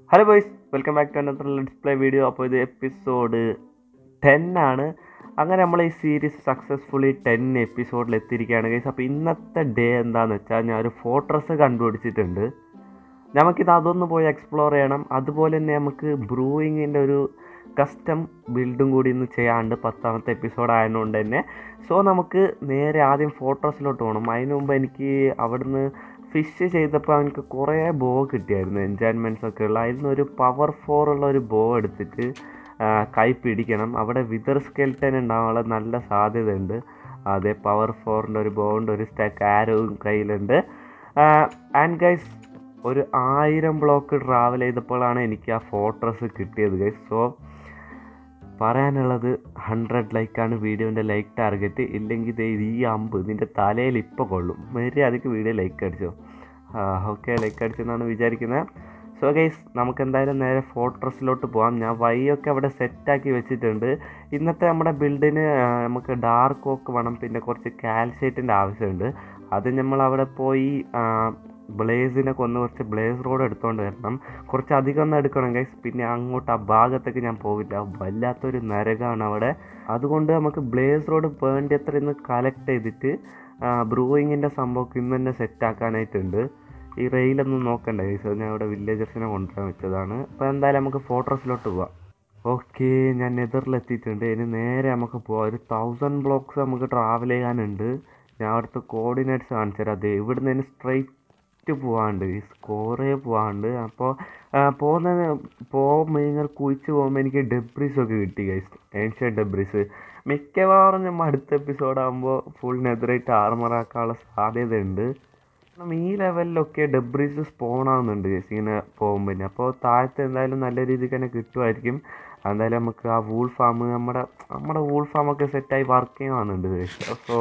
Hello boys welcome back to another display video അപ്പോൾ ഇത് episode ten ആണ് അങ്ങനെ നമ്മൾ ഈ സീരീസ് സക്സസ്ഫുള്ളി ടെൻ എപ്പിസോഡിൽ എത്തിയിരിക്കുകയാണ് ഗൈസ് അപ്പോൾ ഇന്നത്തെ ഡേ എന്താണെന്ന് വെച്ചാൽ ഞാൻ ഒരു ഫോട്ടോസ് കണ്ടുപിടിച്ചിട്ടുണ്ട് നമുക്കിത് അതൊന്ന് പോയി എക്സ്പ്ലോർ ചെയ്യണം അതുപോലെ തന്നെ നമുക്ക് ബ്രൂയിങ്ങിൻ്റെ ഒരു കസ്റ്റം ബിൽഡും കൂടി ഇന്ന് ചെയ്യാണ്ട് പത്താമത്തെ എപ്പിസോഡ് ആയതുകൊണ്ട് തന്നെ സോ നമുക്ക് നേരെ ആദ്യം ഫോട്ടോസിലോട്ട് പോകണം അതിന് മുമ്പ് എനിക്ക് അവിടുന്ന് ഫിഷ് ചെയ്തപ്പോൾ എനിക്ക് കുറേ ബോ കിട്ടിയായിരുന്നു എൻജോയ്മെൻറ്റ്സ് ഒക്കെ ഉള്ള അതിൽ ഒരു പവർ ഫോർ ഉള്ള ഒരു ബോ എടുത്തിട്ട് ആ, കൈ പിടിക്കണം അവിടെ വിതർ സ്കെൽറ്റൻ ഉണ്ടാവാനുള്ള നല്ല സാധ്യതയുണ്ട് അതെ പവർ ഫോറിൻ്റെ ഒരു ബോ ഉണ്ട് ഒരു സ്റ്റാക്ക് ആരോവും കയ്യിലുണ്ട് ആൻഡ് ഗൈസ് ഒരു ആയിരം ബ്ലോക്ക് ട്രാവൽ ചെയ്തപ്പോഴാണ് എനിക്ക് ആ ഫോട്ടോസ് കിട്ടിയത് ഗൈസ് സോ പറയാനുള്ളത് ഹൺഡ്രഡ് ലൈക്കാണ് വീഡിയോൻ്റെ ലൈക്ക് ടാർഗറ്റ് ഇല്ലെങ്കിൽ ദേ ഈ അമ്പ് ഇതിൻ്റെ തലയിൽ ഇപ്പോൾ കൊള്ളും മര്യാദയ്ക്ക് വീഡിയോ ലൈക്ക് അടിച്ചോ ഓക്കെ ലൈക്ക് അടിച്ചെന്നാണ് വിചാരിക്കുന്നത് സോ ഗൈസ് നമുക്ക് എന്തായാലും നേരെ ഫോട്ടോസിലോട്ട് പോകാം ഞാൻ വൈയൊക്കെ അവിടെ സെറ്റാക്കി വെച്ചിട്ടുണ്ട് ഇന്നത്തെ നമ്മുടെ ബിൽഡിന് നമുക്ക് ഡാർക്ക് ഓക്ക് വേണം പിന്നെ കുറച്ച് കാൽഷ്യറ്റിൻ്റെ ആവശ്യമുണ്ട് അത് നമ്മൾ അവിടെ പോയി ആ, ബ്ലേസിനെ കൊന്ന് കുറച്ച് ബ്ലേസ് റോഡ് എടുത്തുകൊണ്ട് വരണം കുറച്ച് അധികം ഒന്നും എടുക്കണം ഗൈസ് പിന്നെ അങ്ങോട്ട് ആ ഭാഗത്തേക്ക് ഞാൻ പോവില്ല വല്ലാത്തൊരു നരകമാണ് അവിടെ അതുകൊണ്ട് നമുക്ക് ബ്ലേസ് റോഡ് വേണ്ടിയത്ര ഇന്ന് കളക്ട് ചെയ്തിട്ട് ബ്രൂയിങ്ങിൻ്റെ സംഭവമൊക്കെ ഇന്ന് തന്നെ സെറ്റ് ആക്കാനായിട്ടുണ്ട് ഈ റെയിലൊന്നും നോക്കണ്ട ഗൈസ് ഞാൻ ഇവിടെ വില്ലേജേഴ്സിനെ കൊണ്ടുവരാൻ വെച്ചതാണ് അപ്പോൾ എന്തായാലും നമുക്ക് ഫോട്ടോസിലോട്ട് പോവാം ഓക്കെ ഞാൻ നെതറിലെത്തിയിട്ടുണ്ട് ഇനി നേരെ നമുക്ക് പോവാം ഒരു തൗസൻഡ് ബ്ലോക്സ് നമുക്ക് ട്രാവൽ ചെയ്യാനുണ്ട് ഞാൻ അവിടുത്തെ കോർഡിനേറ്റ്സ് കാണിച്ചു തരാം അതെ ഇവിടുന്ന് ഇനി സ്ട്രെയിറ്റ് പോവാണ്ട് ഈ സ്കോറേ പോവാണ്ട് അപ്പോൾ പോകുന്ന പോകുമ്പോൾ ഇങ്ങനെ കുഴിച്ച് പോകുമ്പോൾ എനിക്ക് ഡെബ്രീസ് ഒക്കെ കിട്ടി ഗൈസ് ഏൻഷ്യൻ ഡെബ്രീസ് മിക്കവാറും നമ്മൾ അടുത്ത എപ്പിസോഡ് ആകുമ്പോൾ ഫുൾ നെതറേറ്റ് ആർമറാക്കാനുള്ള സാധ്യതയുണ്ട് കാരണം ഈ ലെവലിലൊക്കെ ഡെബ്രീസ് സ്പോൺ ആവുന്നുണ്ട് guys ഇങ്ങനെ പോകുമ്പോൾ തന്നെ അപ്പോൾ താഴത്ത് എന്തായാലും നല്ല രീതിക്ക് തന്നെ കിട്ടുമായിരിക്കും എന്തായാലും നമുക്ക് ആ വൂൾ ഫാം നമ്മുടെ നമ്മുടെ വൂൾ ഫാമൊക്കെ സെറ്റായി വർക്ക് ചെയ്യുന്നുണ്ട് സോ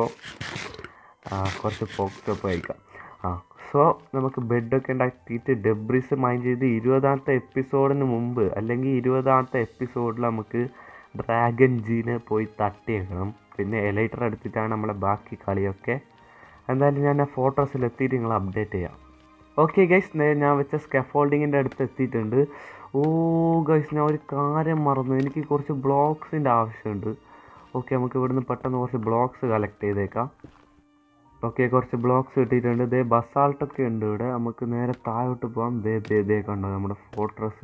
കുറച്ച് ഫോക്സപ്പ് കഴിക്കാം ആ സോ നമുക്ക് ബെഡൊക്കെ ഉണ്ടാക്കിയിട്ട് ഡെബ്രീസ് മൈൻഡ് ചെയ്ത് ഇരുപതാമത്തെ എപ്പിസോഡിന് മുമ്പ് അല്ലെങ്കിൽ ഇരുപതാമത്തെ എപ്പിസോഡിൽ നമുക്ക് ഡ്രാഗൺ ജീനെ പോയി തട്ടിയേക്കണം പിന്നെ എലൈറ്റർ എടുത്തിട്ടാണ് നമ്മളെ ബാക്കി കളിയൊക്കെ എന്തായാലും ഞാൻ ആ ഫോട്ടോസിൽ എത്തിയിട്ട് നിങ്ങൾ അപ്ഡേറ്റ് ചെയ്യാം ഓക്കെ ഗൈസ് ഞാൻ വെച്ച സ്കെഫോൾഡിങ്ങിൻ്റെ അടുത്ത് എത്തിയിട്ടുണ്ട് ഓ ഗൈസ് ഞാൻ ഒരു കാര്യം മറന്നു എനിക്ക് കുറച്ച് ബ്ലോക്സിൻ്റെ ആവശ്യമുണ്ട് ഓക്കെ നമുക്ക് ഇവിടുന്ന് പെട്ടെന്ന് കുറച്ച് ബ്ലോക്സ് കളക്ട് ചെയ്തേക്കാം ഓക്കെ കുറച്ച് ബ്ലോക്സ് കിട്ടിയിട്ടുണ്ട് ദേ ബസാൾട്ടൊക്കെ ഉണ്ട് ഇവിടെ നമുക്ക് നേരെ താഴോട്ട് പോകാം ദേ ദേ ദേ കണ്ടോ നമ്മുടെ ഫോട്ടോസ്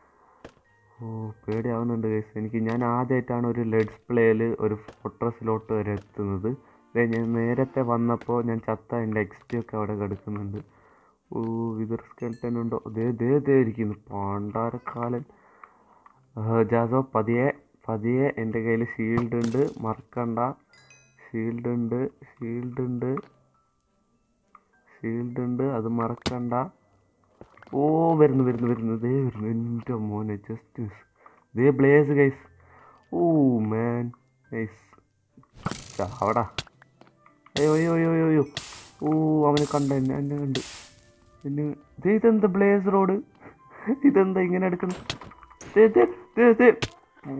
ഓ പേടിയാവുന്നുണ്ട് ഗൈസ് എനിക്ക് ഞാൻ ആദ്യമായിട്ടാണ് ഒരു ലെഡ്സ് പ്ലേയിൽ ഒരു ഫോട്ടോസിലോട്ട് വരെ എത്തുന്നത് ദേ ഞാൻ നേരത്തെ വന്നപ്പോൾ ഞാൻ ചത്ത എൻ്റെ എക്സ്പി ഒക്കെ അവിടെ കിടക്കുന്നുണ്ട് ഓ വിതർ സ്കെൽട്ടൻ ഉണ്ടോ ദേ ദേ ദേ ഇരിക്കുന്നു പാണ്ടാരക്കാലൻ ജാസോ പതിയെ പതിയെ എൻ്റെ കയ്യിൽ ഷീൽഡ് ഉണ്ട് മറക്കണ്ട ഷീൽഡ് ഉണ്ട് ഷീൽഡ് ഉണ്ട് ഷീൽഡ് ഉണ്ട് അത് മറക്കണ്ട ഓ വരുന്നു വരുന്നു വരുന്നു ദേ വരുന്നു എൻ്റെ മോനെ ജസ്റ്റ് മിസ് ദേ blaze guys oh man guys ചാവടാ അയ്യോ അയ്യോ അയ്യോ അയ്യോ അയ്യോ ഓ അവനെ കണ്ട എന്നെ എന്നെ കണ്ട് എന്നെ ദേ ഇതെന്താ ബ്ലേസ് റോഡ് ഇതെന്താ ഇങ്ങനെ എടുക്കുന്നു ദേ ദേ ദേ ദേ ഓ.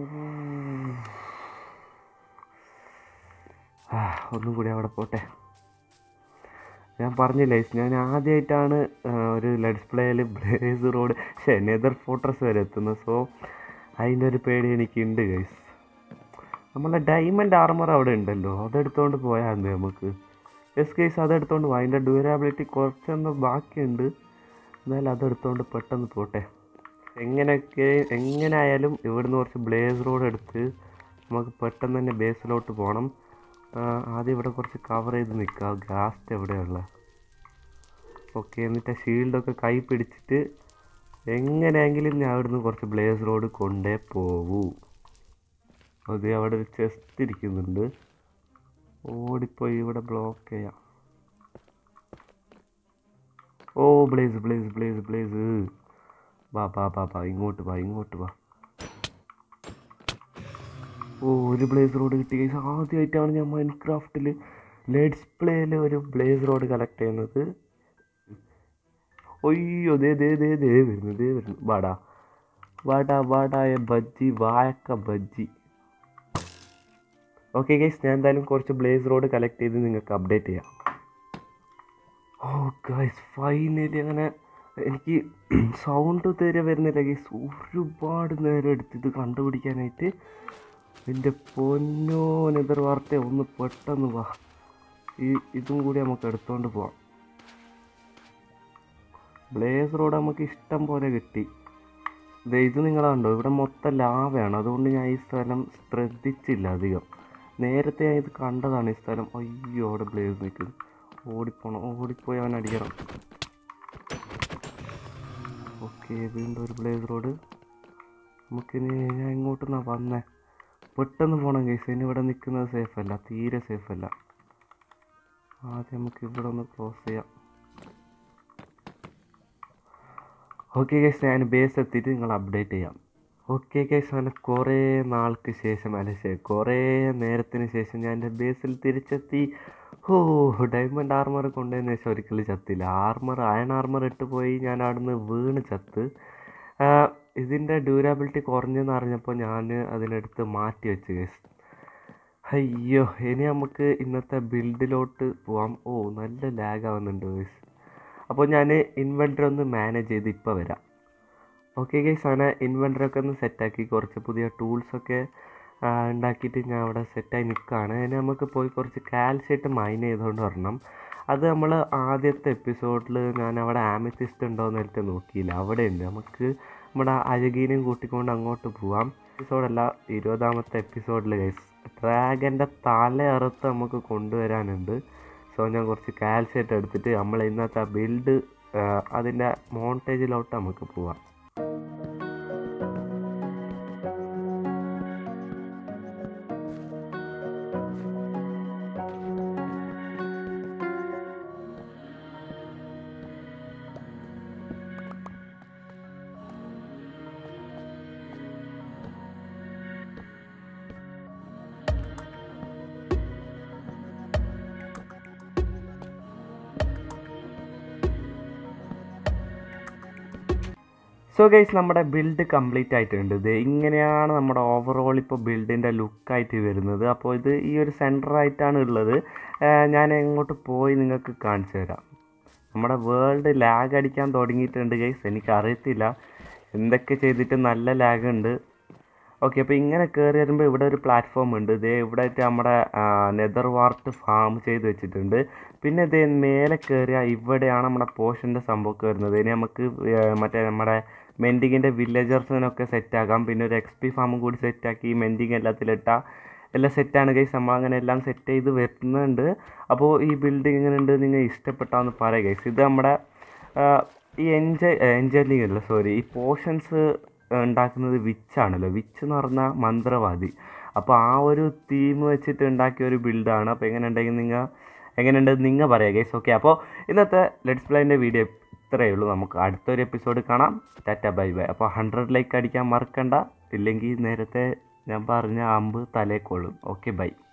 ആ, ഒന്നും കൂടി അവിടെ പോട്ടെ ഞാൻ പറഞ്ഞില്ലേ ഞാൻ ആദ്യമായിട്ടാണ് ഒരു ലെറ്റ്സ് പ്ലേയിൽ ബ്ലേസ് റോഡ് പക്ഷേ നെതർ ഫോട്ടോസ് വരെ എത്തുന്നത് സോ അതിൻ്റെ ഒരു പേടി എനിക്കുണ്ട് ഗൈസ് നമ്മളെ ഡയമണ്ട് ആർമർ അവിടെ ഉണ്ടല്ലോ അതെടുത്തോണ്ട് പോയാൽ മതി നമുക്ക് എസ് കേസ് അതെടുത്തോണ്ട് പോവാം അതിൻ്റെ ഡ്യൂരാബിലിറ്റി കുറച്ചൊന്ന് ബാക്കിയുണ്ട് എന്നാലും അതെടുത്തോണ്ട് പെട്ടെന്ന് പോട്ടെ എങ്ങനെയൊക്കെ എങ്ങനെ ആയാലും ഇവിടുന്ന് കുറച്ച് ബ്ലേസ് റോഡ് എടുത്ത് നമുക്ക് പെട്ടെന്ന് തന്നെ ബേസിലോട്ട് പോകണം ആ, ആദ്യം ഇവിടെ കുറച്ച് കവർ ചെയ്ത് നിൽക്കുക ഗാസ്റ്റ് എവിടെയുള്ള ഓക്കെ എന്നിട്ട് ഷീൽഡൊക്കെ കൈ പിടിച്ചിട്ട് എങ്ങനെയെങ്കിലും ഞാൻ അവിടുന്ന് കുറച്ച് ബ്ലേസ് റോഡ് കൊണ്ടേ പോവൂ അത് അവിടെ ഒരു ചെസ്റ്റ് ഇരിക്കുന്നുണ്ട് ഓടിപ്പോയി ഇവിടെ ബ്ലോക്ക് ചെയ്യാം oh blaze blaze blaze blaze വാ വാ വാ വാ ഇങ്ങോട്ട് വാ ഇങ്ങോട്ട് വാ ഓ ഒരു ബ്ലേസ് റോഡ് കിട്ടി ഗൈസ് ആദ്യമായിട്ടാണ് ഞാൻ മൈൻക്രാഫ്റ്റിൽ ലെറ്റ്സ് പ്ലേയിൽ ഒരു ബ്ലേസ് റോഡ് കളക്ട് ചെയ്യുന്നത് ഒയ്യോ ദേ ദേ ദേ ദേ വരുന്നു ദേ വരുന്നു വാടാ വാടാ വാടായ ബജ്ജി വായക്ക ബജ്ജി ഓക്കെ ഗൈസ് ഞാൻ എന്തായാലും കുറച്ച് ബ്ലേസ് റോഡ് കളക്ട് ചെയ്ത് നിങ്ങൾക്ക് അപ്ഡേറ്റ് ചെയ്യാം ഓ ഗൈസ് ഫൈനലി അങ്ങനെ എനിക്ക് സൗണ്ട് തീരെ വരുന്നില്ല ഗൈസ് ഒരുപാട് നേരം എടുത്തിത് കണ്ടുപിടിക്കാനായിട്ട് എൻ്റെ പൊന്നോ നെതർ വാർത്ത ഒന്ന് പെട്ടെന്ന് വാ ഈ ഇതും കൂടി നമുക്ക് എടുത്തോണ്ട് പോവാം ബ്ലേസ് റോഡ് നമുക്ക് ഇഷ്ടം പോലെ കിട്ടി ദേ ഇത് നിങ്ങൾ കണ്ടോ ഇവിടെ മൊത്തം ലാവയാണ് അതുകൊണ്ട് ഞാൻ ഈ സ്ഥലം ശ്രദ്ധിച്ചില്ല അധികം നേരത്തെ ഞാൻ ഇത് കണ്ടതാണ് ഈ സ്ഥലം അയ്യോ അവിടെ ബ്ലേസ് നിൽക്കുന്നു ഓടിപ്പോണം ഓടിപ്പോയി അവൻ അടിക്കണം ഓക്കെ വീണ്ടും ഒരു ബ്ലേസ് റോഡ് നമുക്കിനി ഞാൻ ഇങ്ങോട്ട് നിന്നാ വന്നേ പെട്ടെന്ന് പോകണം കേസ് ഇനി ഇവിടെ നിൽക്കുന്നത് സേഫ് അല്ല തീരെ സേഫ് അല്ല ആദ്യം നമുക്ക് ഇവിടെ ഒന്ന് ക്ലോസ് ചെയ്യാം ഓക്കെ ഗൈസ് ഞാൻ ബേസ് എത്തിയിട്ട് നിങ്ങൾ അപ്ഡേറ്റ് ചെയ്യാം ഓക്കെ ഗൈസ് അങ്ങനെ കുറേ നാൾക്ക് ശേഷം അല്ല ശരി കുറേ നേരത്തിന് ശേഷം ഞാൻ എൻ്റെ ബേസിൽ തിരിച്ചെത്തി ഓ ഡയമണ്ട് ആർമർ കൊണ്ടുവന്ന ശേഷം ഒരിക്കലും ചത്തില്ല ആർമർ അയൺ ആർമർ ഇട്ട് പോയി ഞാൻ അവിടുന്ന് വീണ് ചത്ത് ആ, ഇതിൻ്റെ ഡ്യൂരാബിലിറ്റി കുറഞ്ഞെന്ന് അറിഞ്ഞപ്പോൾ ഞാൻ അതിനെടുത്ത് മാറ്റി വെച്ച് ഗൈസ് അയ്യോ ഇനി നമുക്ക് ഇന്നത്തെ ബിൽഡിലോട്ട് പോവാം ഓ നല്ല ലാഗ് ആവുന്നുണ്ട് ഗൈസ് അപ്പോൾ ഞാൻ ഇൻവെൻറ്ററി ഒന്ന് മാനേജ് ചെയ്ത് ഇപ്പോൾ വരാം ഓക്കെ ഗൈസ് അങ്ങനെ ഇൻവെൻറ്ററി ഒക്കെ ഒന്ന് സെറ്റാക്കി കുറച്ച് പുതിയ ടൂൾസൊക്കെ ഉണ്ടാക്കിയിട്ട് ഞാൻ അവിടെ സെറ്റായി നിൽക്കുകയാണ് ഇനി നമുക്ക് പോയി കുറച്ച് കാൽസ്യമായിട്ട് മൈൻ ചെയ്തുകൊണ്ട് വരണം അത് നമ്മൾ ആദ്യത്തെ എപ്പിസോഡിൽ ഞാൻ അവിടെ ആമിത്തിസ്റ്റ് ഉണ്ടോ എന്ന് നേരത്തെ നോക്കിയില്ല അവിടെ ഉണ്ട് നമുക്ക് നമ്മുടെ അഴകീനെയും കൂട്ടിക്കൊണ്ട് അങ്ങോട്ട് പോവാം എപ്പിസോഡല്ല ഇരുപതാമത്തെ എപ്പിസോഡിൽ ഗൈസ് ഡ്രാഗൻ്റെ തല അറുത്ത് നമുക്ക് കൊണ്ടുവരാനുണ്ട് സോ ഞാൻ കുറച്ച് കാൽസ്യമായിട്ട് എടുത്തിട്ട് നമ്മൾ ഇന്നത്തെ ബിൽഡ് അതിൻ്റെ മോണ്ടേജിലോട്ട് നമുക്ക് പോവാം സോ ഗൈസ് നമ്മുടെ ബിൽഡ് കംപ്ലീറ്റ് ആയിട്ടുണ്ട് ഇത് ഇങ്ങനെയാണ് നമ്മുടെ ഓവറോൾ ഇപ്പോൾ ബിൽഡിൻ്റെ ലുക്കായിട്ട് വരുന്നത് അപ്പോൾ ഇത് ഈ ഒരു സെൻറ്റർ ആയിട്ടാണ് ഉള്ളത് ആ, ഞാൻ എങ്ങോട്ട് പോയി നിങ്ങൾക്ക് കാണിച്ചു തരാം നമ്മുടെ വേൾഡ് ലാഗ് അടിക്കാൻ തുടങ്ങിയിട്ടുണ്ട് ഗൈസ് എനിക്ക് അറിയത്തില്ല എന്തൊക്കെ ചെയ്തിട്ട് നല്ല ലാഗ് ഉണ്ട് ഓക്കെ അപ്പോൾ ഇങ്ങനെ കയറി വരുമ്പോൾ ഇവിടെ ഒരു പ്ലാറ്റ്ഫോം ഉണ്ട് ഇതേ ഇവിടെ ആയിട്ട് നമ്മുടെ നെതർ വാർട്ട് ഫാം ചെയ്ത് വെച്ചിട്ടുണ്ട് പിന്നെ ഇതേ മേലെ കയറിയാൽ ഇവിടെയാണ് നമ്മുടെ പോഷൻ്റെ സംഭവമൊക്കെ വരുന്നത് ഇനി നമുക്ക് ആ, മറ്റേ നമ്മുടെ മെൻഡിങ്ങിൻ്റെ വില്ലേജേഴ്സിനൊക്കെ സെറ്റാക്കാം പിന്നെ ഒരു എക്സ് പി ഫാമും കൂടി സെറ്റാക്കി മെൻഡിങ് എല്ലാത്തിലിട്ടാൽ എല്ലാം സെറ്റാണ് ഗൈസ് നമ്മൾ അങ്ങനെ എല്ലാം സെറ്റ് ചെയ്ത് വരുന്നുണ്ട് അപ്പോൾ ഈ ബിൽഡിംഗ് എങ്ങനെ ഉണ്ട് നിങ്ങൾ ഇഷ്ടപ്പെട്ടാന്ന് പറയാം ഗൈസ് ഇത് നമ്മുടെ ആ, ഈ എൻജോയ് എൻജോയിലിംഗ് അല്ല സോറി ഈ പോർഷൻസ് ഉണ്ടാക്കുന്നത് വിച്ചാണല്ലോ വിച്ച് എന്ന് പറഞ്ഞാൽ മന്ത്രവാദി അപ്പോൾ ആ ഒരു തീം വെച്ചിട്ട് ഉണ്ടാക്കിയ ഒരു ബിൽഡാണ് അപ്പോൾ എങ്ങനെ ഉണ്ടെങ്കിൽ നിങ്ങൾ എങ്ങനെയുണ്ട് നിങ്ങൾ പറയാം ഗൈസ് ഓക്കെ അപ്പോൾ ഇന്നത്തെ ലെറ്റ്സ് പ്ലേൻ്റെ വീഡിയോ ഇത്രയേ ഉള്ളൂ നമുക്ക് അടുത്തൊരു എപ്പിസോഡ് കാണാം ടാറ്റ ബൈ ബൈ അപ്പോൾ ഹൺഡ്രഡ് ലൈക്ക് അടിക്കാൻ മറക്കണ്ട ഇല്ലെങ്കിൽ നേരത്തെ ഞാൻ പറഞ്ഞ അമ്പ് തലേ കൊള്ളും ഓക്കെ ബൈ